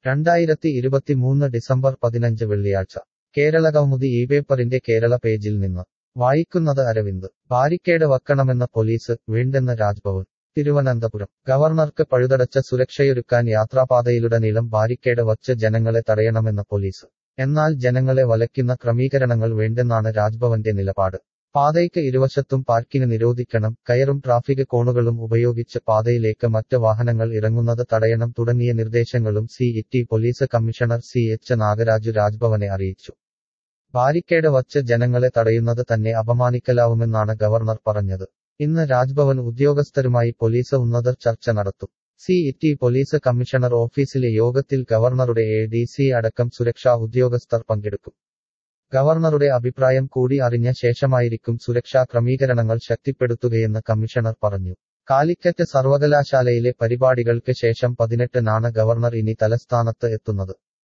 രണ്ടായിരത്തി ഇരുപത്തിമൂന്ന് ഡിസംബർ പതിനഞ്ച് വെള്ളിയാഴ്ച കേരളകൗമുദി ഈ പേപ്പറിന്റെ കേരള പേജിൽ നിന്ന് വായിക്കുന്നത് അരവിന്ദ് ബാരിക്കേഡ് വക്കണമെന്ന പോലീസ് വീണ്ടെന്ന് രാജ്ഭവൻ തിരുവനന്തപുരം ഗവർണർക്ക് പഴുതടച്ച സുരക്ഷയൊരുക്കാൻ യാത്രാപാതയിലുടനീളം ബാരിക്കേഡ് വച്ച് ജനങ്ങളെ തടയണമെന്ന പോലീസ് എന്നാൽ ജനങ്ങളെ വലയ്ക്കുന്ന ക്രമീകരണങ്ങൾ വേണ്ടെന്നാണ് രാജ്ഭവന്റെ നിലപാട് പാതയ്ക്ക് ഇരുവശത്തും പാർക്കിംഗ് നിരോധിക്കണം കയറും ട്രാഫിക് കോണുകളും ഉപയോഗിച്ച് പാതയിലേക്ക് മറ്റ് വാഹനങ്ങൾ ഇറങ്ങുന്നത് തടയണം തുടങ്ങിയ നിർദ്ദേശങ്ങളും city police commissioner C H Nagaraju രാജ്ഭവനെ അറിയിച്ചു ബാരിക്കേഡ് വച്ച് ജനങ്ങളെ തടയുന്നത് തന്നെ അപമാനിക്കലാവുമെന്നാണ് ഗവർണർ പറഞ്ഞത് ഇന്ന് രാജ്ഭവൻ ഉദ്യോഗസ്ഥരുമായി പോലീസ് ഉന്നതർ ചർച്ച നടത്തും സി ഇറ്റി പോലീസ് കമ്മീഷണർ ഓഫീസിലെ യോഗത്തിൽ ഗവർണറുടെ എ ഡി സി അടക്കം സുരക്ഷാ ഉദ്യോഗസ്ഥർ പങ്കെടുക്കും ഗവർണറുടെ അഭിപ്രായം കൂടി അറിഞ്ഞ ശേഷമായിരിക്കും സുരക്ഷാ ക്രമീകരണങ്ങൾ ശക്തിപ്പെടുത്തുകയെന്ന് കമ്മീഷണർ പറഞ്ഞു കാലിക്കറ്റ് സർവകലാശാലയിലെ പരിപാടികൾക്ക് ശേഷം പതിനെട്ടിനാണ് ഗവർണർ ഇനി തലസ്ഥാനത്ത് എത്തുന്നത്